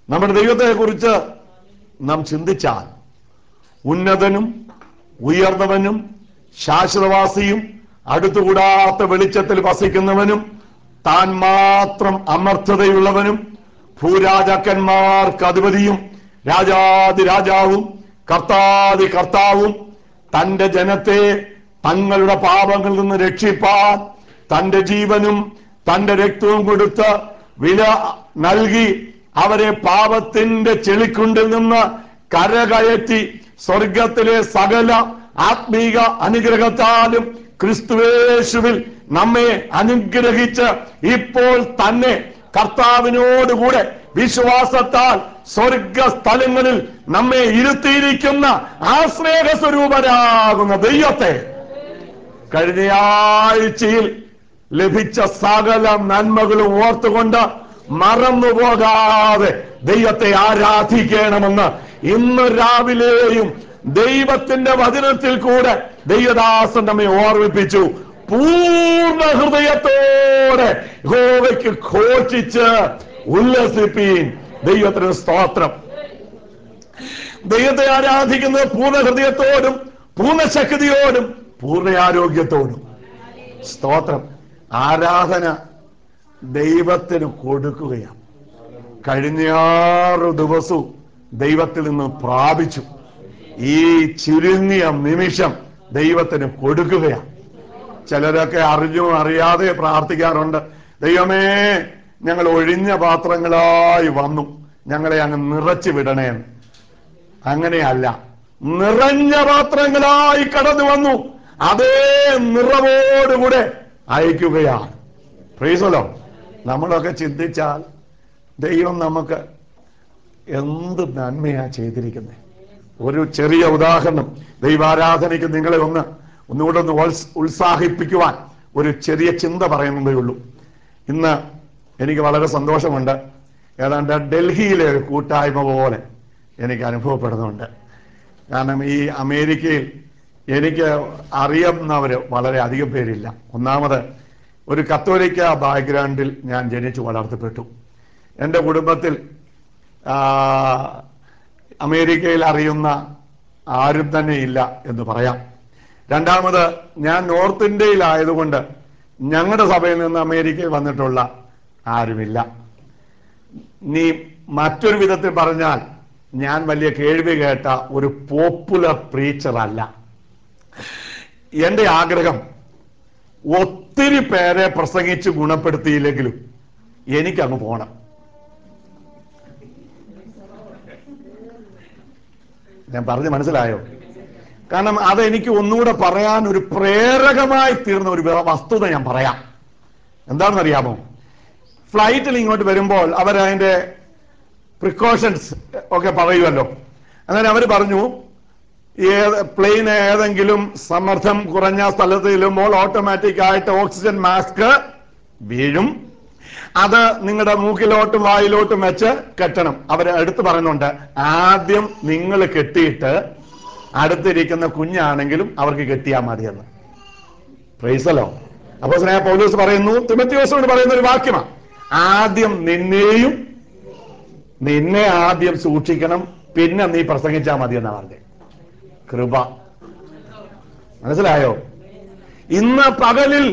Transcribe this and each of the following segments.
നമ്മുടെ ദൈവത്തെ കുറിച്ച് നാം ചിന്തിച്ചാൽ ഉന്നതനും ഉയർന്നവനും ശാശ്വതവാസിയും അടുത്തുകൂടാത്ത വെളിച്ചത്തിൽ വസിക്കുന്നവനും താൻ മാത്രം അമർത്ഥതയുള്ളവനും ഭൂരാജാക്കന്മാർക്ക് അധിപതിയും രാജാതി രാജാവും കർത്താതി കർത്താവും തന്റെ ജനത്തെ തങ്ങളുടെ പാപങ്ങളിൽ നിന്ന് രക്ഷിപ്പാൻ തന്റെ ജീവനും തന്റെ രക്തവും കൊടുത്ത് വില നൽകി അവരെ പാപത്തിന്റെ ചെളിക്കുണ്ടിൽ നിന്ന് കരകയറ്റി സ്വർഗത്തിലെ സകല ആത്മീക അനുഗ്രഹത്താലും ക്രിസ്തുവേശുവിൽ നമ്മെ അനുഗ്രഹിച്ച് ഇപ്പോൾ തന്നെ കർത്താവിനോടുകൂടെ വിശ്വാസത്താൽ സ്വർഗ സ്ഥലങ്ങളിൽ നമ്മെ ഇരുത്തിയിരിക്കുന്ന ആശ്രേയ സ്വരൂപരാകുന്ന ദൈവത്തെ കഴിഞ്ഞ ആഴ്ചയിൽ ലഭിച്ച സകല നന്മകളും ഓർത്തുകൊണ്ട് മറന്നുപോകാതെ ദൈവത്തെ ആരാധിക്കണമെന്ന് ഇന്ന് രാവിലെയും ദൈവത്തിന്റെ വചനത്തിൽ കൂടെ ദൈവദാസൻ നമ്മെ ഓർമ്മിപ്പിച്ചു പൂർണ്ണ ഹൃദയത്തോടെ യഹോവയ്ക്ക് ഘോഷിച്ച് ഉല്ലസിപ്പീൻ ദൈവത്തിന് സ്തോത്രം ദൈവത്തെ ആരാധിക്കുന്നത് പൂർണ്ണ ഹൃദയത്തോടും പൂർണ്ണ ശക്തിയോടും പൂർണ്ണ ആരോഗ്യത്തോടും സ്തോത്രം ആരാധന ദൈവത്തിന് കൊടുക്കുകയാണ് കഴിഞ്ഞ ആറ് ദിവസവും ദൈവത്തിൽ നിന്ന് പ്രാപിച്ചു ഈ ചുരുങ്ങിയ നിമിഷം ദൈവത്തിന് കൊടുക്കുകയാണ് ചിലരൊക്കെ അറിഞ്ഞോ അറിയാതെ പ്രാർത്ഥിക്കാറുണ്ട് ദൈവമേ ഞങ്ങൾ ഒഴിഞ്ഞ പാത്രങ്ങളായി വന്നു ഞങ്ങളെ അങ്ങ് നിറച്ചു വിടണേ എന്ന്. അങ്ങനെയല്ല നിറഞ്ഞ പാത്രങ്ങളായി കടന്നു വന്നു അതേ നിറവോടുകൂടെ അയക്കുകയാണ് പ്രീസലോ നമ്മളൊക്കെ ചിന്തിച്ചാൽ ദൈവം നമുക്ക് എന്ത് നന്മയാ ചെയ്തിരിക്കുന്നത് ഒരു ചെറിയ ഉദാഹരണം ദൈവാരാധനയ്ക്ക് നിങ്ങളെ ഒന്ന് ഒന്നുകൂടെ ഒന്ന് ഉത്സ്- ഉത്സാഹിപ്പിക്കുവാൻ ഒരു ചെറിയ ചിന്ത പറയുന്നതേ ഉള്ളൂ ഇന്ന് എനിക്ക് വളരെ സന്തോഷമുണ്ട് ഏതാണ്ട് ഡൽഹിയിലെ ഒരു കൂട്ടായ്മ പോലെ എനിക്ക് അനുഭവപ്പെടുന്നുണ്ട് കാരണം ഈ അമേരിക്കയിൽ എനിക്ക് അറിയുന്നവര് വളരെ അധികം പേരില്ല ഒന്നാമത് ഒരു കത്തോലിക്ക ബാക്ക്ഗ്രൗണ്ടിൽ ഞാൻ ജനിച്ചു വളർത്തപ്പെട്ടു എൻ്റെ കുടുംബത്തിൽ ആ, അമേരിക്കയിൽ അറിയുന്ന ആരും തന്നെ ഇല്ല എന്ന് പറയാം രണ്ടാമത് ഞാൻ നോർത്ത് ഇന്ത്യയിലായതുകൊണ്ട് ഞങ്ങളുടെ സഭയിൽ നിന്ന് അമേരിക്കയിൽ വന്നിട്ടുള്ള ആരുമില്ല നീ മറ്റൊരു വിധത്തിൽ പറഞ്ഞാൽ ഞാൻ വലിയ കേൾവി കേട്ട ഒരു പോപ്പുലർ പ്രീച്ചർ അല്ല എന്റെ ആഗ്രഹം ഒത്തിരി പേരെ പ്രസംഗിച്ച് ഗുണപ്പെടുത്തിയില്ലെങ്കിലും എനിക്കങ്ങ് പോണം ഞാൻ പറഞ്ഞു മനസ്സിലായോ കാരണം അതെനിക്ക് ഒന്നുകൂടെ പറയാൻ ഒരു പ്രേരകമായി തീർന്ന ഒരു വ- വസ്തുത ഞാൻ പറയാം എന്താണെന്ന് അറിയാമോ ഫ്ലൈറ്റിൽ ഇങ്ങോട്ട് വരുമ്പോൾ അവർ അതിന്റെ പ്രിക്കോഷൻസ് ഒക്കെ പറയുമല്ലോ അങ്ങനെ അവർ പറഞ്ഞു ഏത് പ്ലെയിൻ ഏതെങ്കിലും സമ്മർദ്ദം കുറഞ്ഞ സ്ഥലത്ത് ചെല്ലുമ്പോൾ ഓട്ടോമാറ്റിക് ആയിട്ട് ഓക്സിജൻ മാസ്ക് വീഴും അത് നിങ്ങളുടെ മൂക്കിലോട്ടും വായിലോട്ടും വെച്ച് കെട്ടണം അവർ എടുത്തു പറയുന്നുണ്ട് ആദ്യം നിങ്ങൾ കെട്ടിയിട്ട് അടുത്തിരിക്കുന്ന കുഞ്ഞാണെങ്കിലും അവർക്ക് കെട്ടിയാൽ മതിയെന്ന് പ്രൈസലോ അപ്പൊ സ്നേഹ പൗലോസ് പറയുന്നു തിമത്യോസോട് പറയുന്ന ഒരു വാക്യമാണ് ആദ്യം നിന്നെയും നിന്നെ ആദ്യം സൂക്ഷിക്കണം പിന്നെ നീ പ്രസംഗിച്ചാൽ മതി എന്നാ പറഞ്ഞത് കൃപ മനസ്സിലായോ ഇന്ന് പകലിൽ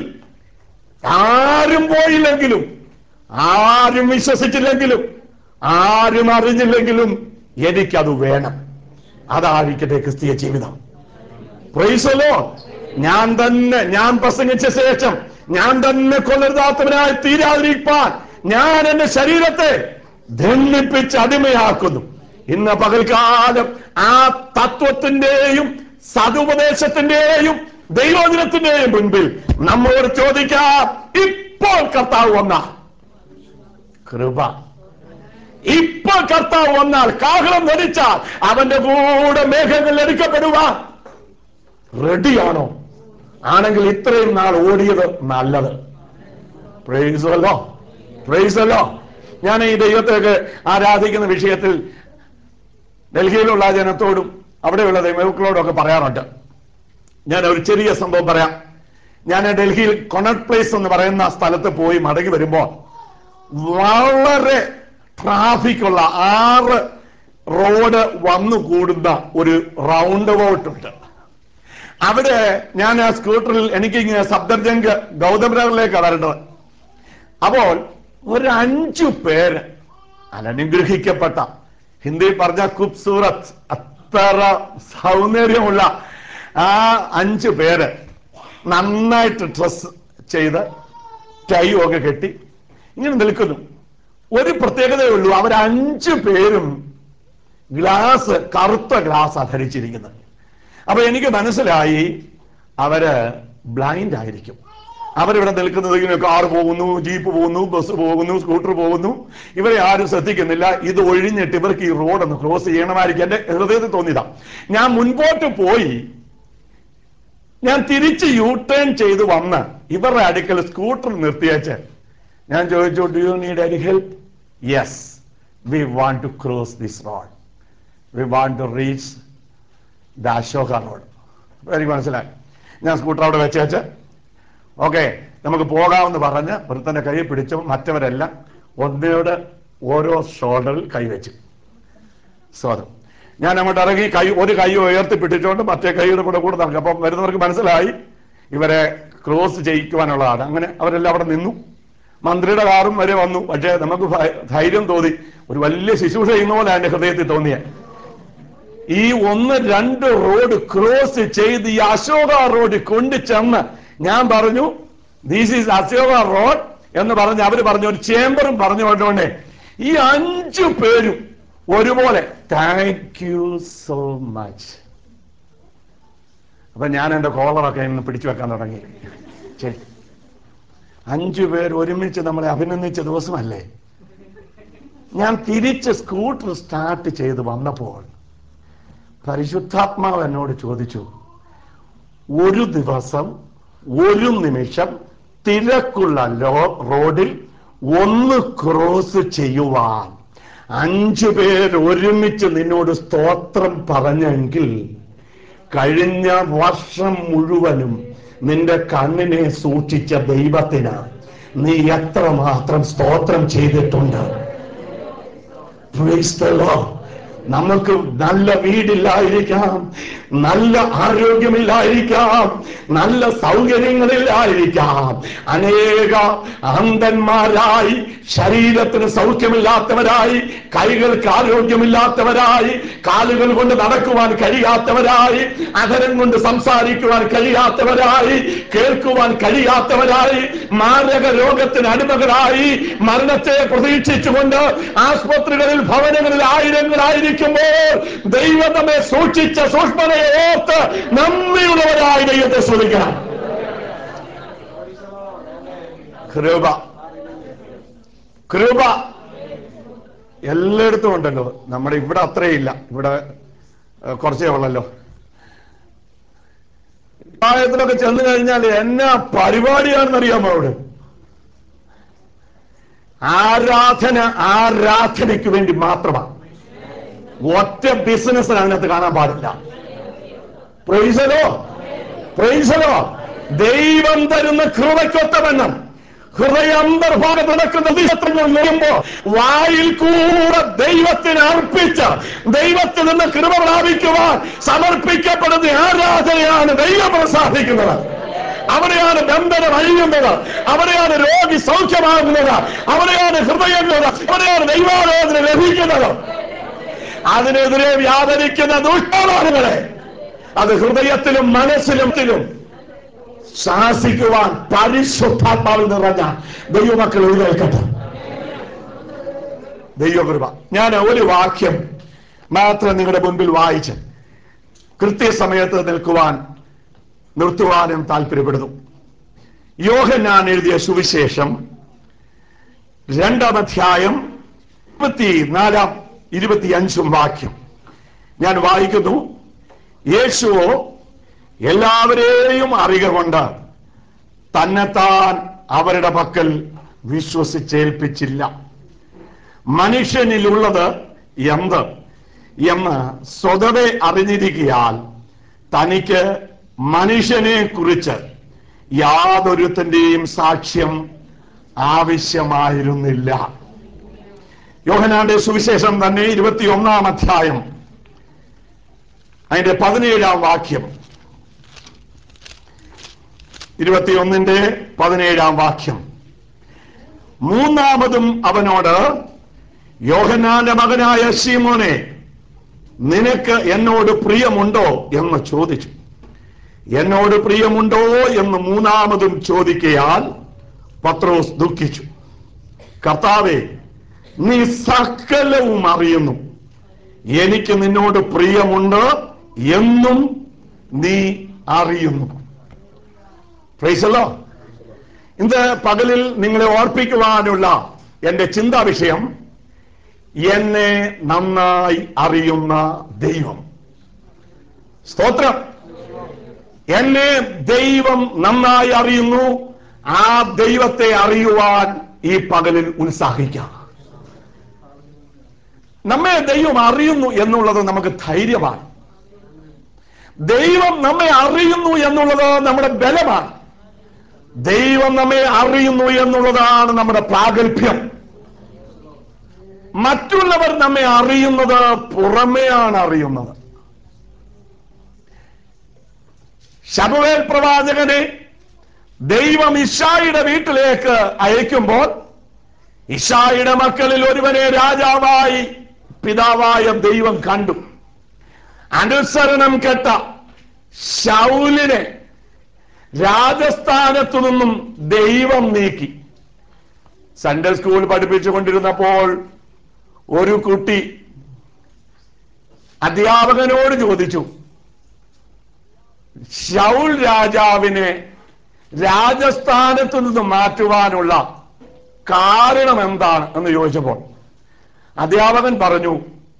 ആരും പോയില്ലെങ്കിലും ആരും വിശ്വസിച്ചില്ലെങ്കിലും ആരും അറിഞ്ഞില്ലെങ്കിലും എനിക്കത് വേണം അതായിരിക്കട്ടെ ക്രിസ്തീയ ജീവിതം പ്രൈസലോ ഞാൻ തന്നെ ഞാൻ പ്രസംഗിച്ച ശേഷം ഞാൻ തന്നെ കൊല്ലരുതാത്തവനായി തീരാതിരിക്കാൻ ഞാൻ എന്റെ ശരീരത്തെ ദണ്ഡിപ്പിച്ച് അടിമയാക്കുന്നു ഇന്ന് പകൽക്കാലം ആ തത്വത്തിന്റെയും സതുപദേശത്തിന്റെയും ദൈവദിനത്തിന്റെയും മുൻപിൽ നമ്മോട് ചോദിക്കാം ഇപ്പോൾ കർത്താവ് വന്ന കൃപ ഇപ്പോൾ കർത്താവ് വന്നാൽ കാഹളം ധരിച്ചാൽ അവന്റെ കൂടെ മേഘങ്ങൾ എടുക്കപ്പെടുവാൻ റെഡിയാണോ ആണെങ്കിൽ ഇത്രയും നാൾ ഓടിയത് നല്ലത് പ്രൈസല്ലോ പ്രൈസല്ലോ ഞാൻ ഈ ദൈവത്തേക്ക് ആരാധിക്കുന്ന വിഷയത്തിൽ ഡൽഹിയിലുള്ള ജനത്തോടും അവിടെയുള്ള ദൈവങ്ങളോടും ഒക്കെ പറയാറുണ്ട് ഞാൻ ഒരു ചെറിയ സംഭവം പറയാം ഞാൻ ഡൽഹിയിൽ കൊണട്ട് പ്ലേസ് എന്ന് പറയുന്ന സ്ഥലത്ത് പോയി മടങ്ങി വരുമ്പോൾ വളരെ ട്രാഫിക് ഉള്ള ആറ് റോഡ് വന്നു കൂടുന്ന ഒരു റൗണ്ട് അബൌട്ട് ഉണ്ട് അവിടെ ഞാൻ ആ സ്കൂട്ടറിൽ എനിക്ക് ഇങ്ങനെ സബ്ദർജംഗ് ഗൗതമനഗറിലേക്കാണ് വരേണ്ടത് അപ്പോൾ ഒരു അഞ്ചു പേര് അനനുഗ്രഹിക്കപ്പെട്ട ഹിന്ദിയിൽ പറഞ്ഞ ഖൂബ്സൂറത്ത് അത്ര സൗന്ദര്യമുള്ള ആ അഞ്ചു പേര് നന്നായിട്ട് ഡ്രസ് ചെയ്ത് ടൈ ഒക്കെ കെട്ടി ഇങ്ങനെ നിൽക്കുന്നു ഒരു പ്രത്യേകതയേ ഉള്ളൂ അവർ അഞ്ചു പേരും ഗ്ലാസ് കറുത്ത ഗ്ലാസ് ധരിച്ചിരിക്കുന്നത് അപ്പൊ എനിക്ക് മനസ്സിലായി അവര് ബ്ലൈൻഡ് ആയിരിക്കും അവരിവിടെ നിൽക്കുന്നത് ഇങ്ങനെ കാർ പോകുന്നു ജീപ്പ് പോകുന്നു ബസ് പോകുന്നു സ്കൂട്ടർ പോകുന്നു ഇവരെ ആരും ശ്രദ്ധിക്കുന്നില്ല ഇത് ഒഴിഞ്ഞിട്ട് ഇവർക്ക് ഈ റോഡ് ഒന്ന് ക്രോസ് ചെയ്യണമായിരിക്കും എന്റെ ഹൃദയത്തിൽ തോന്നിയതാ ഞാൻ മുൻപോട്ട് പോയി ഞാൻ തിരിച്ച് യു ടേൺ ചെയ്ത് വന്ന് ഇവരുടെ അടുക്കൽ സ്കൂട്ടർ നിർത്തിയേച്ച് ഞാൻ ചോദിച്ചു do you need any help yes we want to cross this road we want to reach the Ashoka road എനിക്ക് മനസ്സിലായി ഞാൻ സ്കൂട്ടർ അവിടെ വെച്ചേച്ച് ഓക്കെ നമുക്ക് പോകാമെന്ന് പറഞ്ഞ് ഒരുത്തന്റെ കൈ പിടിച്ചു മറ്റവരെല്ലാം ഒന്നിനോട് ഓരോ ഷോൾഡറിൽ കൈവച്ചു സ്വാദം ഞാൻ അങ്ങോട്ട് ഇറങ്ങി കൈ ഒരു കൈ ഉയർത്തി പിടിച്ചുകൊണ്ട് മറ്റേ കൈയുടെ കൂടെ കൂടെ നടക്കും അപ്പം വരുന്നവർക്ക് മനസ്സിലായി ഇവരെ ക്രോസ് ചെയ്യിക്കുവാനുള്ളതാണ് അങ്ങനെ അവരെല്ലാം അവിടെ നിന്നു മന്ത്രിയുടെ കാറും വരെ വന്നു പക്ഷേ നമുക്ക് ഭയ- ധൈര്യം തോന്നി ഒരു വലിയ ശുശ്രൂഷ ചെയ്യുന്ന പോലെ എന്റെ ഹൃദയത്തിൽ തോന്നിയ ഈ ഒന്ന് രണ്ട് റോഡ് ക്രോസ് ചെയ്ത് ഈ അശോക റോഡ് കൊണ്ടു ചെന്ന് ഞാൻ പറഞ്ഞു ദീസ് ഈസ് അശോക റോഡ് എന്ന് പറഞ്ഞ് അവര് പറഞ്ഞു ഒരു ചേംബറും പറഞ്ഞു കൊണ്ടോണ്ടേ ഈ അഞ്ചു പേരും ഒരുപോലെ താങ്ക് യു സോ മച്ച് അപ്പൊ ഞാൻ എന്റെ കോളറൊക്കെ ഇന്ന് പിടിച്ചു വെക്കാൻ തുടങ്ങി ശരി അഞ്ചു പേർ ഒരുമിച്ച് നമ്മളെ അഭിനന്ദിച്ച ദിവസമല്ലേ ഞാൻ തിരിച്ച് സ്കൂട്ടർ സ്റ്റാർട്ട് ചെയ്ത് വന്നപ്പോൾ പരിശുദ്ധാത്മാവ് എന്നോട് ചോദിച്ചു ഒരു ദിവസം ഒരു നിമിഷം തിരക്കുള്ള ലോ റോഡിൽ ഒന്ന് ക്രോസ് ചെയ്യുവാൻ അഞ്ചു പേർ ഒരുമിച്ച് നിന്നോട് സ്തോത്രം പറഞ്ഞെങ്കിൽ കഴിഞ്ഞ വർഷം മുഴുവനും നിന്റെ കണ്ണിനെ സൂക്ഷിച്ച ദൈവത്തിന് നീ എത്രമാത്രം സ്തോത്രം ചെയ്തിട്ടുണ്ട് Praise the Lord. നമുക്ക് നല്ല വീടില്ലായിരിക്കാം നല്ല ആരോഗ്യമില്ലായിരിക്കാം നല്ല സൗകര്യങ്ങളില്ലായിരിക്കാം അനേക അന്ധന്മാരായി ശരീരത്തിന് സൗഖ്യമില്ലാത്തവരായി കൈകൾക്ക് ആരോഗ്യമില്ലാത്തവരായി കാലുകൾ കൊണ്ട് നടക്കുവാൻ കഴിയാത്തവരായി അധരം കൊണ്ട് സംസാരിക്കുവാൻ കഴിയാത്തവരായി കേൾക്കുവാൻ കഴിയാത്തവരായി മാരക രോഗത്തിന് അടിമകളായി മരണത്തെ പ്രതീക്ഷിച്ചുകൊണ്ട് ആസ്പത്രികളിൽ ഭവനങ്ങളിൽ ആയിരങ്ങളായിരിക്കുമ്പോൾ ദൈവം നമ്മെ സൂക്ഷിച്ച സൂക്ഷ്മതയെ ഓർത്ത് നന്ദിയുള്ളവരായി ദൈവത്തെ ശ്രമിക്കണം കൃപ കൃപ എല്ലായിടത്തും ഉണ്ടല്ലോ നമ്മുടെ ഇവിടെ അത്രയില്ല ഇവിടെ ഏഹ്, കുറച്ചേ ഉള്ളല്ലോ പ്രായത്തിലൊക്കെ ചെന്ന് കഴിഞ്ഞാൽ എന്നാ പരിപാടിയാണെന്ന് അറിയാമോ അവിടെ ആരാധന ആരാധനയ്ക്ക് വേണ്ടി മാത്രമാണ് ഒറ്റ ബിസിനസ്സിന് അതിനകത്ത് കാണാൻ പാടില്ല പ്രൈസലോ പ്രൈസലോ ദൈവം തരുന്ന കൃപയ്ക്കൊത്തവണ്ണം ഹൃദയാന്തർഭാഗത്ത് നടക്കുന്ന ദിവസങ്ങൾ നോക്കുമ്പോ വായിൽ കൂടെ ദൈവത്തിന് അർപ്പിച്ച് ദൈവത്തിൽ നിന്ന് കൃപ പ്രാപിക്കുവാൻ സമർപ്പിക്കപ്പെടുന്ന ആരാധനയാണ് ദൈവം പ്രസാദിക്കുന്നത് അവിടെയാണ് ബന്ധനം അഴിയുന്നത് അവിടെയാണ് രോഗി സൗഖ്യമാകുന്നത് അവിടെയാണ് ഹൃദയങ്ങൾ അവിടെയാണ് ദൈവാലോചന ലഭിക്കുന്നത് അതിനെതിരെ വ്യാപരിക്കുന്ന ദുഷ്ടാവാനുകളെ അത് ഹൃദയത്തിലും മനസ്സിലും ത്തിലും ശാസിക്കുവാൻ പരിശുദ്ധാത്മാവിൽ നിറഞ്ഞ ദൈവമക്കൾ എഴുന്നേൽക്കട്ടെ ദൈവകൃപ ഞാൻ ഒരു വാക്യം മാത്രം നിങ്ങളുടെ മുൻപിൽ വായിച്ച് കൃത്യസമയത്ത് നിൽക്കുവാൻ നിർത്തുവാനും താല്പര്യപ്പെടുന്നു യോഹന്നാൻ എഴുതിയ സുവിശേഷം രണ്ടാം അധ്യായം ഇരുപത്തിനാലാം ഇരുപത്തിയഞ്ചും വാക്യം ഞാൻ വായിക്കുന്നു യേശുവോ എല്ലാവരെയും അറിയുക കൊണ്ട് തന്നെത്താൻ അവരുടെ പക്കൽ വിശ്വസിച്ചേൽപ്പിച്ചില്ല മനുഷ്യനിലുള്ളത് എന്ത് എന്ന് സ്വതവേ അറിഞ്ഞിരിക്കയാൽ തനിക്ക് മനുഷ്യനെ കുറിച്ച് യാതൊരുത്തന്റെയും സാക്ഷ്യം ആവശ്യമായിരുന്നില്ല യോഹനാന്റെ സുവിശേഷം തന്നെ ഇരുപത്തിയൊന്നാം അധ്യായം അതിന്റെ പതിനേഴാം വാക്യം ഇരുപത്തിയൊന്നിന്റെ പതിനേഴാം വാക്യം മൂന്നാമതും അവനോട് യോഹന്നാന്റെ മകനായ ശീമോനെ നിനക്ക് എന്നോട് പ്രിയമുണ്ടോ എന്ന് ചോദിച്ചു എന്നോട് പ്രിയമുണ്ടോ എന്ന് മൂന്നാമതും ചോദിക്കയാൽ പത്രോസ് ദുഃഖിച്ചു കർത്താവെ നീ സകലവും അറിയുന്നു എനിക്ക് നിന്നോട് പ്രിയമുണ്ട് എന്നും നീ അറിയുന്നു പ്രൈസല്ലോ ഇന്ന് പകലിൽ നിങ്ങളെ ഓർപ്പിക്കുവാനുള്ള എന്റെ ചിന്താ വിഷയം എന്നെ നന്നായി അറിയുന്ന ദൈവം സ്തോത്രം എന്നെ ദൈവം നന്നായി അറിയുന്നു ആ ദൈവത്തെ അറിയുവാൻ ഈ പകലിൽ ഉത്സാഹിക്കാം നമ്മെ ദൈവം അറിയുന്നു എന്നുള്ളത് നമുക്ക് ധൈര്യമാണ് ദൈവം നമ്മെ അറിയുന്നു എന്നുള്ളത് നമ്മുടെ ബലമാണ് ദൈവം നമ്മെ അറിയുന്നു എന്നുള്ളതാണ് നമ്മുടെ പ്രാഗൽഭ്യം മറ്റുള്ളവർ നമ്മെ അറിയുന്നത് പുറമെയാണ് അറിയുന്നത് ശബുവേൽ പ്രവാചകനെ ദൈവം ഇഷായുടെ വീട്ടിലേക്ക് അയക്കുമ്പോൾ ഇഷായുടെ മക്കളിൽ ഒരുവനെ രാജാവായി പിതാവായ ദൈവം കണ്ടു അനുസരണം കെട്ട ശൗലിനെ രാജസ്ഥാനത്തു നിന്നും ദൈവം നീക്കി സൺഡേ സ്കൂൾ പഠിപ്പിച്ചുകൊണ്ടിരുന്നപ്പോൾ ഒരു കുട്ടി അധ്യാപകനോട് ചോദിച്ചു ഷൗൽ രാജാവിനെ രാജസ്ഥാനത്തു നിന്ന് മാറ്റുവാനുള്ള കാരണം എന്താണ് എന്ന് ചോദിച്ചപ്പോൾ അധ്യാപകൻ പറഞ്ഞു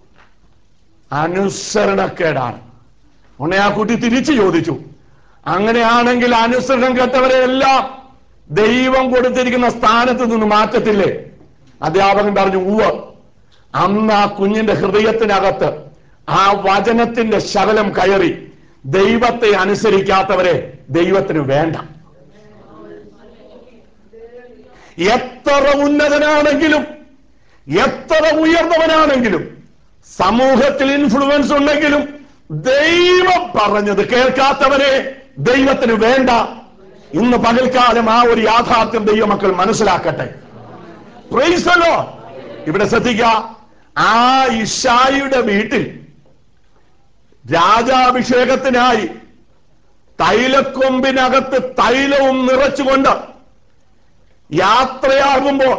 അനുസരണക്കേടാണ് ഉടനെ ആ കുട്ടി തിരിച്ചു ചോദിച്ചു അങ്ങനെയാണെങ്കിൽ അനുസരണം കെട്ടവരെ എല്ലാം ദൈവം കൊടുത്തിരിക്കുന്ന സ്ഥാനത്ത് നിന്ന് മാറ്റത്തില്ലേ അധ്യാപകൻ പറഞ്ഞു ഉവ്വ് അന്ന് ആ കുഞ്ഞിന്റെ ഹൃദയത്തിനകത്ത് ആ വചനത്തിന്റെ ശകലം കയറി ദൈവത്തെ അനുസരിക്കാത്തവരെ ദൈവത്തിന് വേണ്ട എത്ര ഉന്നതനാണെങ്കിലും എത്ര ഉയർന്നവനാണെങ്കിലും സമൂഹത്തിൽ ഇൻഫ്ലുവൻസ് ഉണ്ടെങ്കിലും ദൈവം പറഞ്ഞത് കേൾക്കാത്തവരെ ദൈവത്തിന് വേണ്ട ഇന്ന് പകൽക്കാലം ആ ഒരു യാഥാർത്ഥ്യം ദൈവമക്കൾ മനസ്സിലാക്കട്ടെ പ്രൈസലോ ഇവിടെ ശ്രദ്ധിക്ക ആ ഇഷായിയുടെ വീട്ടിൽ രാജാഭിഷേകത്തിനായി തൈലക്കൊമ്പിനകത്ത് തൈലവും നിറച്ചുകൊണ്ട് യാത്രയാകുമ്പോൾ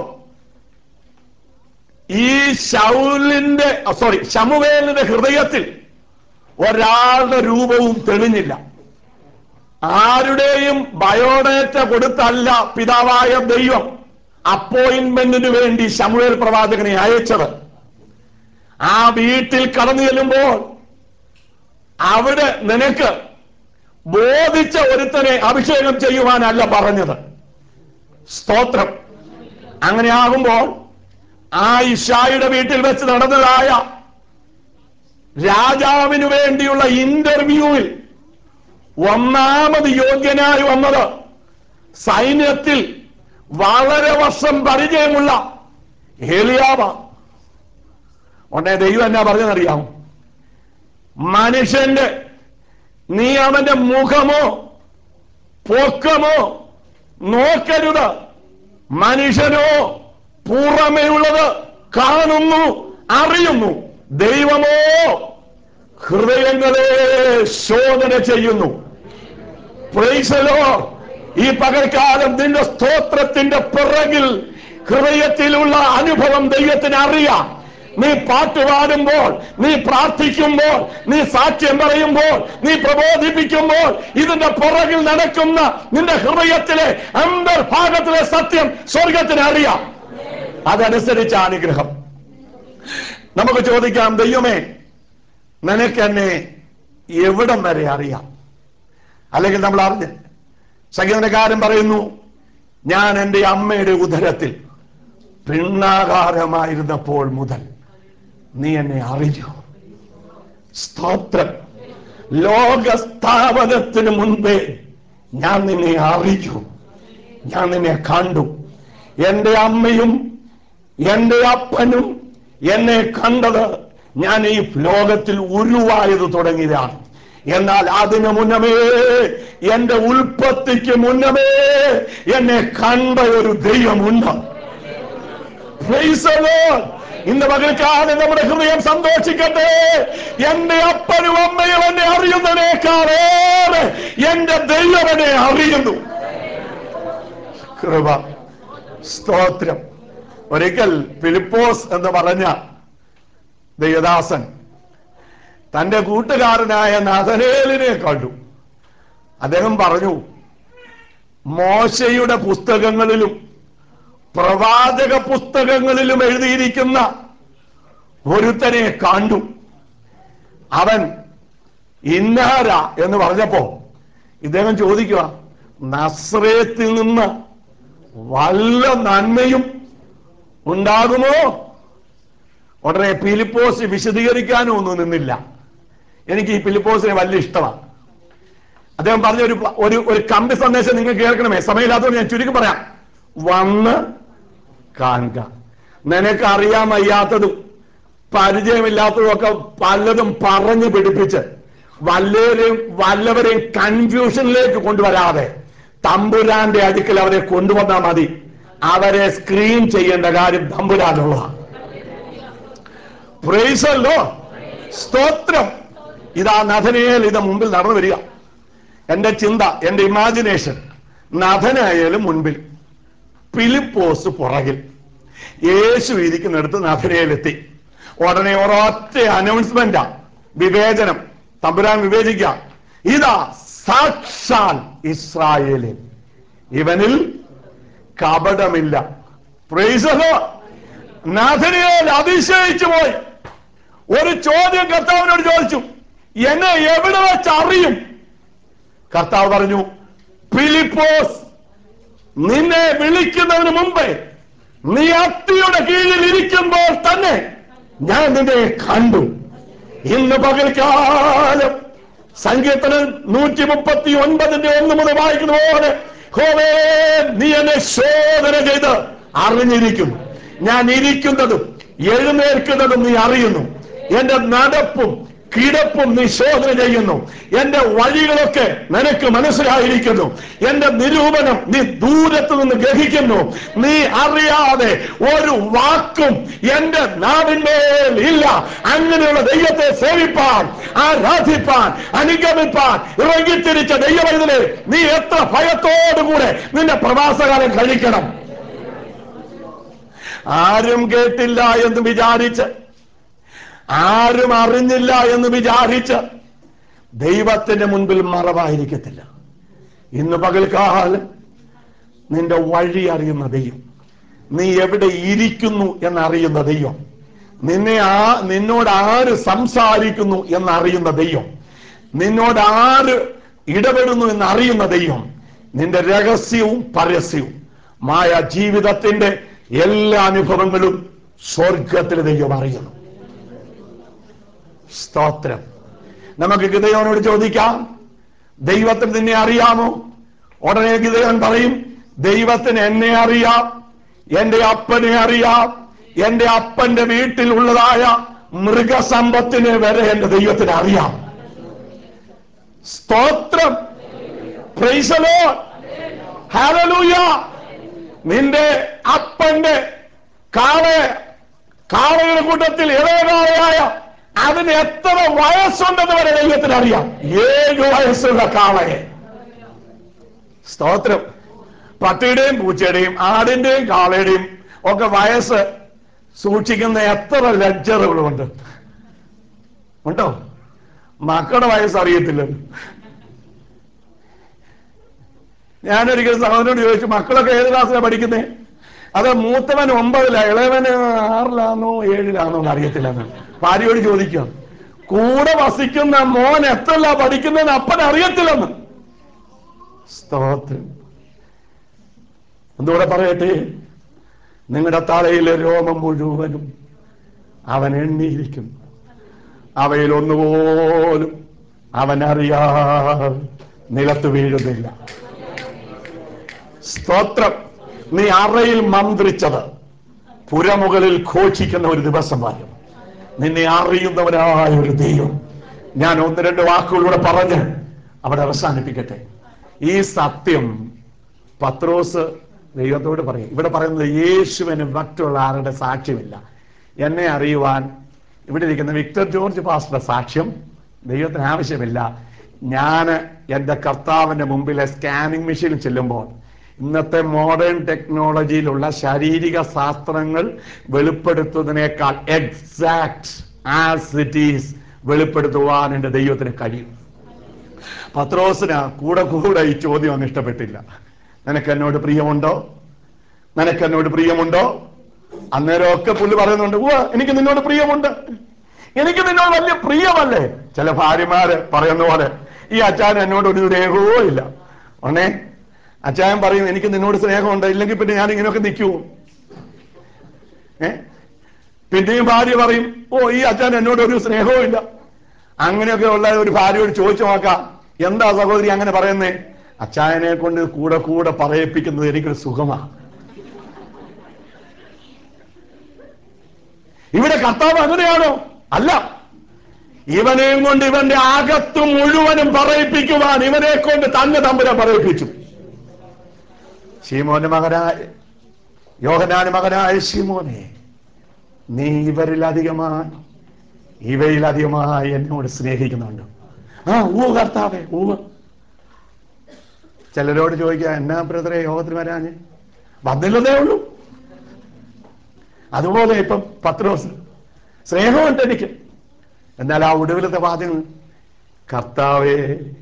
ഈ ശൗലിന്റെ സോറി ശമുവേലിന്റെ ഹൃദയത്തിൽ ഒരാളുടെ രൂപവും തെളിഞ്ഞില്ല ആരുടെയും ബയോഡേറ്റ കൊടുത്തല്ല പിതാവായ ദൈവം അപ്പോയിന്റ്മെന്റിന് വേണ്ടി ശമുവേൽ പ്രവാചകനെ അയച്ചത് ആ വീട്ടിൽ കടന്നു ചെല്ലുമ്പോൾ അവിടെ നിനക്ക് ബോധിച്ച ഒരുത്തനെ അഭിഷേകം ചെയ്യുവാനല്ല പറഞ്ഞത് സ്തോത്രം അങ്ങനെ ആകുമ്പോൾ ആ ഇഷായുടെ വീട്ടിൽ വെച്ച് നടന്നതായ രാജാവിന് വേണ്ടിയുള്ള ഇന്റർവ്യൂവിൽ ഒന്നാമത് യോഗ്യനായി വന്നത് സൈന്യത്തിൽ വളരെ വർഷം പരിചയമുള്ള ഏലിയാവ ഉടനെ ദൈവം എന്നാ പറഞ്ഞതറിയാമോ മനുഷ്യന്റെ നീ അവന്റെ മുഖമോ പൊക്കമോ നോക്കരുത് മനുഷ്യനോ പുറമേയുള്ളത് കാണുന്നു അറിയുന്നു ദൈവമോ ഹൃദയങ്ങളെ ശോധന ചെയ്യുന്നു പ്രൈസലോ ഈ പകൽക്കാലം നിന്റെ സ്തോത്രത്തിന്റെ പിറകിൽ ഹൃദയത്തിലുള്ള അനുഭവം ദൈവത്തിന് അറിയാം നീ പാട്ട് പാടുമ്പോൾ നീ പ്രാർത്ഥിക്കുമ്പോൾ നീ സാക്ഷ്യം പറയുമ്പോൾ നീ പ്രബോധിപ്പിക്കുമ്പോൾ ഇതിന്റെ പുറകിൽ നടക്കുന്ന നിന്റെ ഹൃദയത്തിലെ അന്തർഭാഗത്തിലെ സത്യം സ്വർഗത്തിന് അറിയാം അതനുസരിച്ച അനുഗ്രഹം നമുക്ക് ചോദിക്കാം ദൈവമേ നിനക്ക് എന്നെ എവിടം വരെ അറിയാം അല്ലെങ്കിൽ നമ്മൾ അറിഞ്ഞ് സംഗീതകാരൻ പറയുന്നു ഞാൻ എൻ്റെ അമ്മയുടെ ഉദരത്തിൽ പിണ്ണാകാരമായിരുന്നപ്പോൾ മുതൽ നീ എന്നെ അറിഞ്ഞു സ്തോത്രം ലോകസ്ഥാപനത്തിന് മുൻപേ ഞാൻ നിന്നെ അറിഞ്ഞു ഞാൻ നിന്നെ കണ്ടു എൻ്റെ അമ്മയും എൻ്റെ അപ്പനും എന്നെ കണ്ടത് ഞാൻ ഈ ലോകത്തിൽ ഉരുവായത് തുടങ്ങിയതാണ് എന്നാൽ അതിനു മുന്നമേ എന്റെ ഉൽപ്പത്തിക്ക് മുന്നമേ എന്നെ കണ്ട ഒരു ദൈവമുണ്ട് Praise the Lord. ഇന്ന് പകൽക്കാലം നമ്മുടെ ഹൃദയം സന്തോഷിക്കട്ടെ എന്റെ അപ്പനും അമ്മയും എന്നെ അറിയുന്നതിനേക്കാളേറെ എന്റെ ദൈവം എന്നെ അറിയുന്നു കൃപ സ്തോത്രം ഒരിക്കൽ ഫിലിപ്പോസ് എന്ന് പറഞ്ഞ ദൈവദാസൻ തന്റെ കൂട്ടുകാരനായ നഥനേലിനെ കണ്ടു അദ്ദേഹം പറഞ്ഞു മോശയുടെ പുസ്തകങ്ങളിലും പ്രവാചക പുസ്തകങ്ങളിലും എഴുതിയിരിക്കുന്ന ഒരുത്തനെ കണ്ടു അവൻ ഇന്നാര എന്ന് പറഞ്ഞപ്പോ ഇദ്ദേഹം ചോദിക്കുക നസ്രയത്തിൽ നിന്ന് വല്ല നന്മയും ഉണ്ടാകുമോ ഉടനെ ഫിലിപ്പോസ് വിശദീകരിക്കാനും ഒന്നും നിന്നില്ല എനിക്ക് ഈ ഫിലിപ്പോസിനെ വലിയ ഇഷ്ടമാണ് അദ്ദേഹം പറഞ്ഞ ഒരു ഒരു ഒരു കമ്പി സന്ദേശം നിങ്ങൾ കേൾക്കണമേ സമയമില്ലാത്തതുകൊണ്ട് ഞാൻ ചുരുക്കി പറയാം വന്ന് കാണുക നിനക്ക് അറിയാൻ വയ്യാത്തതും പരിചയമില്ലാത്തതും ഒക്കെ പലതും പറഞ്ഞു പിടിപ്പിച്ച് വല്ലവരെയും വല്ലവരെയും കൺഫ്യൂഷനിലേക്ക് കൊണ്ടുവരാതെ തമ്പുരാന്റെ അടുക്കൽ അവരെ കൊണ്ടുവന്നാൽ മതി അവരെ സ്ക്രീൻ ചെയ്യേണ്ട കാര്യം തമ്പുരാനുള്ളതാണ് പ്രൈസല്ലോ സ്തോത്രം ഇതാ നഥനയേൽ ഇത് മുമ്പിൽ നടന്നു വരിക എന്റെ ചിന്ത എന്റെ ഇമാജിനേഷൻ നഥനായാലും മുൻപിൽ ഫിലിപ്പോസ് പുറകിൽ യേശു ഇരിക്കുന്നിടത്ത് നഥനയിലെത്തി ഉടനെ ഒരൊറ്റ അനൗൺസ്മെന്റാ വിവേചനം തമ്പുരാൻ വിവേചിക്കുക ഇതാ സാക്ഷാൽ ഇസ്രായേലിൽ ഇവനിൽ കപടമില്ല പ്രൈസലോ നാഥനിയേൽ അതിശയിച്ചു പോയി ഒരു ചോദ്യം കർത്താവിനോട് ചോദിച്ചു എന്നെ എവിടെ വെച്ച് അറിയും കർത്താവ് പറഞ്ഞു ഫിലിപ്പോസ് നിന്നെ വിളിക്കുന്നതിന് മുമ്പേ നീ അത്തിയുടെ കീഴിൽ ഇരിക്കുമ്പോൾ തന്നെ ഞാൻ നിന്നെ കണ്ടു ഇന്ന് പകൽക്കാലം സങ്കീർത്തനം നൂറ്റി മുപ്പത്തി ഒൻപതിന്റെ ഒന്ന് മുതൽ വായിക്കുന്ന പോലെ ഹോവേ നീ എന്നെ ശോധന ചെയ്ത് അറിഞ്ഞിരിക്കുന്നു ഞാൻ ഇരിക്കുന്നതും എഴുന്നേൽക്കുന്നതും നീ അറിയുന്നു എന്റെ നടപ്പും കിടപ്പും നീ ശോധന ചെയ്യുന്നു എന്റെ വഴികളൊക്കെ നിനക്ക് മനസ്സിലായിരിക്കുന്നു എന്റെ നിരൂപണം നീ ദൂരത്ത് നിന്ന് ഗ്രഹിക്കുന്നു നീ അറിയാതെ ഒരു വാക്കും എന്റെ നാവിന്മേൽ ഇല്ല അങ്ങനെയുള്ള ദൈവത്തെ സേവിപ്പാൻ ആരാധിപ്പാൻ അനുഗമിപ്പാൻ ഇറങ്ങിത്തിരിച്ച ദൈവവൈതലെ നീ എത്ര ഭയത്തോടുകൂടെ നിന്റെ പ്രവാസകാലം കഴിക്കണം ആരും കേട്ടില്ല എന്ന് വിചാരിച്ച് ആരും അറിഞ്ഞില്ല എന്ന് വിചാരിച്ച് ദൈവത്തിന്റെ മുൻപിൽ മറവായിരിക്കത്തില്ല ഇന്ന് പകൽക്കാലം നിന്റെ വഴി അറിയുന്ന ദൈവം നീ എവിടെ ഇരിക്കുന്നു എന്നറിയുന്ന ദൈവം നിന്നെ ആ നിന്നോട് ആര് സംസാരിക്കുന്നു എന്നറിയുന്ന ദൈവം നിന്നോട് ആര് ഇടപെടുന്നു എന്നറിയുന്ന ദൈവം നിന്റെ രഹസ്യവും പരസ്യവും മായ ജീവിതത്തിന്റെ എല്ലാ അനുഭവങ്ങളും സ്വർഗത്തിൽ ദൈവം അറിയുന്നു സ്തോത്രം നമുക്ക് ഗിതയോനോട് ചോദിക്കാം ദൈവത്തിന് നിന്നെ അറിയാമോ ഉടനെ ഗിതയോൻ പറയും ദൈവത്തിന് എന്നെ അറിയാം എന്റെ അപ്പനെ അറിയാം എന്റെ അപ്പന്റെ വീട്ടിലുള്ളതായ മൃഗസമ്പത്തിനെ വരെ എന്റെ ദൈവത്തിന് അറിയാം സ്തോത്രം പ്രൈസലോ ഹാലലൂയ നിന്റെ അപ്പന്റെ കാളെ കാളയുടെ കൂട്ടത്തിൽ ഇളയകാളയായ അതിന് എത്ര വയസ്സുണ്ടെന്ന് വരെ ദൈവത്തിന് അറിയാം ഏഴ് വയസ്സുള്ള കാളയെ സ്തോത്രം പട്ടിയുടെയും പൂച്ചയുടെയും ആടിന്റെയും കാളയുടെയും ഒക്കെ വയസ്സ് സൂക്ഷിക്കുന്ന എത്ര ലജ്ജറുകളുണ്ട് ഉണ്ടോ മക്കളുടെ വയസ്സ് അറിയത്തില്ല ഞാനൊരിക്കൽ സഹോദരനോട് ചോദിച്ചു മക്കളൊക്കെ ഏത് ക്ലാസ്സിലാണ് പഠിക്കുന്നേ അത് മൂത്തവൻ ഒമ്പതിലാ ഇളയവന് ആറിലാണോ ഏഴിലാണോ എന്ന് അറിയത്തില്ലെന്ന് ഭാര്യയോട് ചോദിക്കുക കൂടെ വസിക്കുന്ന മോൻ എത്രല്ല പഠിക്കുന്നതെന്ന് അപ്പൻ അറിയത്തില്ലെന്ന് സ്തോത്രം എന്തുകൂടെ പറയട്ടെ നിങ്ങളുടെ തലയിലെ രോമം മുഴുവനും അവൻ എണ്ണിയിരിക്കും അവയിൽ ഒന്നുപോലും അവൻ അറിയാതെ നിലത്ത് വീഴുന്നില്ല സ്തോത്രം നീ അറയിൽ മന്ത്രിച്ചത് പുരമുകളിൽ ഘോഷിക്കുന്ന ഒരു ദിവസം വരും നിന്നെ അറിയുന്നവനായ ഒരു ദൈവം ഞാൻ ഒന്ന് രണ്ട് വാക്കുകളിലൂടെ പറഞ്ഞ് അവിടെ അവസാനിപ്പിക്കട്ടെ ഈ സത്യം പത്രോസ് ദൈവത്തോട് പറയും ഇവിടെ പറയുന്നത് യേശുവിന് മറ്റുള്ള ആരുടെ സാക്ഷ്യമില്ല എന്നെ അറിയുവാൻ ഇവിടെ ഇരിക്കുന്ന വിക്ടർ ജോർജ് പാസ്റ്ററുടെ സാക്ഷ്യം ദൈവത്തിന് ആവശ്യമില്ല ഞാൻ എൻ്റെ കർത്താവിൻ്റെ മുമ്പിലെ സ്കാനിങ് മെഷീനിൽ ചെല്ലുമ്പോൾ ഇന്നത്തെ മോഡേൺ ടെക്നോളജിയിലുള്ള ശാരീരിക ശാസ്ത്രങ്ങൾ വെളിപ്പെടുത്തുന്നതിനേക്കാൾ എക്സാക്ട് ആസ് ഇറ്റ് ഈസ് വെളിപ്പെടുത്തുവാൻ എൻ്റെ ദൈവത്തിന് കഴിയും പത്രോസിന് കൂടെ കൂടെ ഈ ചോദ്യം അങ്ങ് ഇഷ്ടപ്പെട്ടില്ല നിനക്ക് എന്നോട് പ്രിയമുണ്ടോ നിനക്ക് എന്നോട് പ്രിയമുണ്ടോ അന്നേരമൊക്കെ പുള്ളി പറയുന്നുണ്ട് ഓ എനിക്ക് നിന്നോട് പ്രിയമുണ്ട് എനിക്ക് നിന്നോട് വലിയ പ്രിയമല്ലേ ചില ഭാര്യമാര് പറയുന്ന പോലെ ഈ അച്ചാൻ എന്നോട് ഒരു സ്നേഹവും ഇല്ല ഉടനെ അച്ചായൻ പറയും എനിക്ക് നിന്നോട് സ്നേഹമുണ്ട് ഇല്ലെങ്കിൽ പിന്നെ ഞാൻ ഇങ്ങനെയൊക്കെ നിൽക്കൂ ഏ പിന്നെയും ഭാര്യ പറയും ഓ ഈ അച്ഛൻ എന്നോട് ഒരു സ്നേഹവും ഇല്ല അങ്ങനെയൊക്കെ ഉള്ള ഒരു ഭാര്യയോട് ചോദിച്ചു നോക്കാം എന്താ സഹോദരി അങ്ങനെ പറയുന്നേ അച്ചായനെ കൊണ്ട് കൂടെ കൂടെ പറയിപ്പിക്കുന്നത് എനിക്കൊരു സുഖമാണ് ഇവിടെ കർത്താവ് അങ്ങനെയാണോ അല്ല ഇവനെയും കൊണ്ട് ഇവന്റെ അകത്ത് മുഴുവനും പറയിപ്പിക്കുവാൻ ഇവനെ കൊണ്ട് തന്നെ തമ്പുരാൻ പറയിപ്പിച്ചു ശീമോന്റെ മകനായ യോഹനാന് മകനായ ശീമോനെ നീ ഇവരിലധികമായി ഇവയിലധികമായി എന്നോട് സ്നേഹിക്കുന്നുണ്ട് ആ ഊ കർത്താവേ ഊവ് ചിലരോട് ചോദിക്കുക എന്നാ ബ്രദറെ യോഗത്തിന് വരാഞ്ഞ് വന്നില്ലതേ ഉള്ളൂ അതുപോലെ ഇപ്പം പത്രോസ് സ്നേഹമുണ്ട് എനിക്ക് എന്നാൽ ആ ഒടുവിലത്തെ വാചകം കർത്താവേ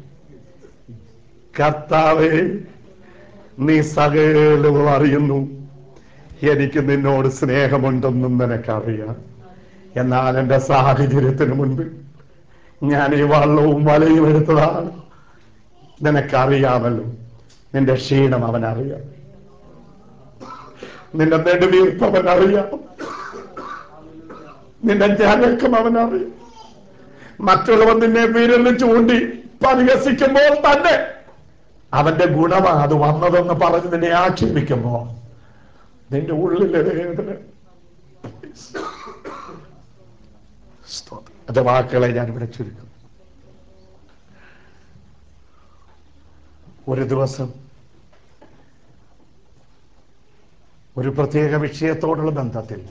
കർത്താവേ നീ സകലവും അറിയുന്നു എനിക്ക് നിന്നോട് സ്നേഹമുണ്ടെന്നും നിനക്കറിയാം എന്നാൽ എൻ്റെ സാഹചര്യത്തിന് മുൻപിൽ ഞാൻ ഈ വള്ളവും വലയും എടുത്തതാണ് നിനക്കറിയാമല്ലോ നിന്റെ ക്ഷീണം അവനറിയാം നിന്റെ നെടുവീർപ്പ് അവനറിയാം നിന്റെ ഞരക്കം അവനറിയാം മറ്റുള്ളവർ നിന്നെ വിരല് ചൂണ്ടി പരിഹസിക്കുമ്പോൾ തന്നെ അവന്റെ ഗുണമാ അത് വന്നതെന്ന് പറഞ്ഞ് നിന്നെ ആക്ഷേപിക്കുമ്പോ നിന്റെ ഉള്ളിലെ വേദന സ്തോത്രം. അത് വാക്കുകളെ ഞാൻ ഇവിടെ ചുരുക്കും ഒരു ദിവസം ഒരു പ്രത്യേക വിഷയത്തോടുള്ള ബന്ധത്തിൽ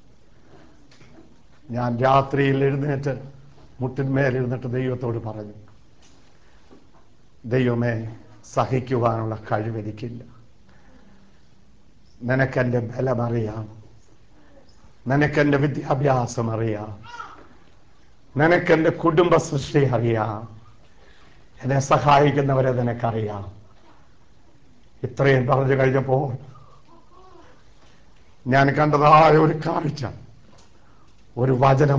ഞാൻ രാത്രിയിൽ എഴുന്നേറ്റ് മുട്ടിന്മേൽ ഇരുന്നിട്ട് ദൈവത്തോട് പറഞ്ഞു ദൈവമേ സഹിക്കുവാനുള്ള കഴിവെനിക്കില്ല നിനക്കെന്റെ ബലമറിയാം നിനക്കെന്റെ വിദ്യാഭ്യാസം അറിയാം നിനക്കെന്റെ കുടുംബ സൃഷ്ടി അറിയാം എന്നെ സഹായിക്കുന്നവരെ നിനക്കറിയാം ഇത്രയും പറഞ്ഞു കഴിഞ്ഞപ്പോൾ ഞാൻ കണ്ടതായ ഒരു കാഴ്ച ഒരു വചനം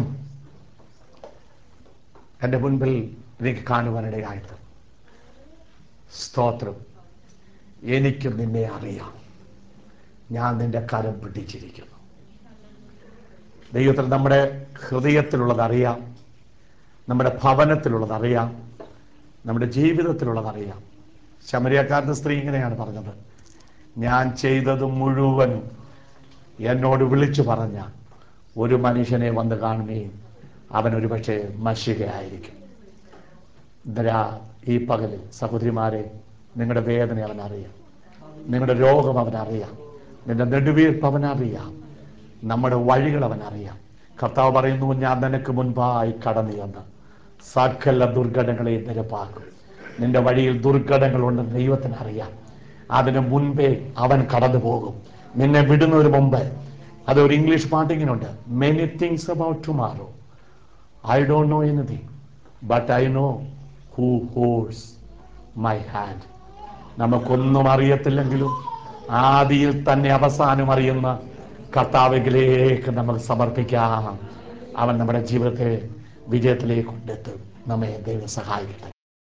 എൻ്റെ മുൻപിൽ എനിക്ക് കാണുവാനിടയായത് സ്തോത്രം എനിക്ക് നിന്നെ അറിയാം ഞാൻ നിന്റെ കരം പിടിച്ചിരിക്കുന്നു ദൈവത്തിൽ നമ്മുടെ ഹൃദയത്തിലുള്ളത് അറിയാം നമ്മുടെ ഭവനത്തിലുള്ളത് അറിയാം നമ്മുടെ ജീവിതത്തിലുള്ളത് അറിയാം ശമരിയക്കാരൻ്റെ സ്ത്രീ ഇങ്ങനെയാണ് പറഞ്ഞത് ഞാൻ ചെയ്തത് മുഴുവനും എന്നോട് വിളിച്ചു പറഞ്ഞ ഒരു മനുഷ്യനെ വന്ന് കാണുകയും അവൻ ഒരുപക്ഷെ മഷികയായിരിക്കും ഇന്നരാ ഈ പകലിൽ സഹോദരിമാരെ നിങ്ങളുടെ വേദന അവൻ അറിയാം നിങ്ങളുടെ രോഗം അവൻ അറിയാം നിന്റെ നെടുവീർപ്പ് അവൻ അറിയാം നമ്മുടെ വഴികൾ അവൻ അറിയാം കർത്താവ് പറയുന്നു ഞാൻ നിനക്ക് മുൻപായി കടന്നു എന്ന് സകല ദുർഘടങ്ങളെയും നിരപ്പാക്കും നിന്റെ വഴിയിൽ ദുർഘടങ്ങളുണ്ടെന്ന് ദൈവത്തിന് അറിയാം അതിന് മുൻപേ അവൻ കടന്നു പോകും നിന്നെ വിടുന്നതിന് മുമ്പ് അത് ഒരു ഇംഗ്ലീഷ് പാട്ടിങ്ങിനുണ്ട് many things about tomorrow I don't know anything but I know who holds my hand നമുക്കൊന്നും അറിയത്തില്ലെങ്കിലും ആദിയിൽ തന്നെ അവസാനം അറിയുന്ന കർത്താവിലേക്ക് നമുക്ക് സമർപ്പിക്കാം അവൻ നമ്മുടെ ജീവിതത്തെ വിജയത്തിലേക്ക് കൊണ്ടെത്തും നമ്മെ ദൈവം സഹായിക്കട്ടെ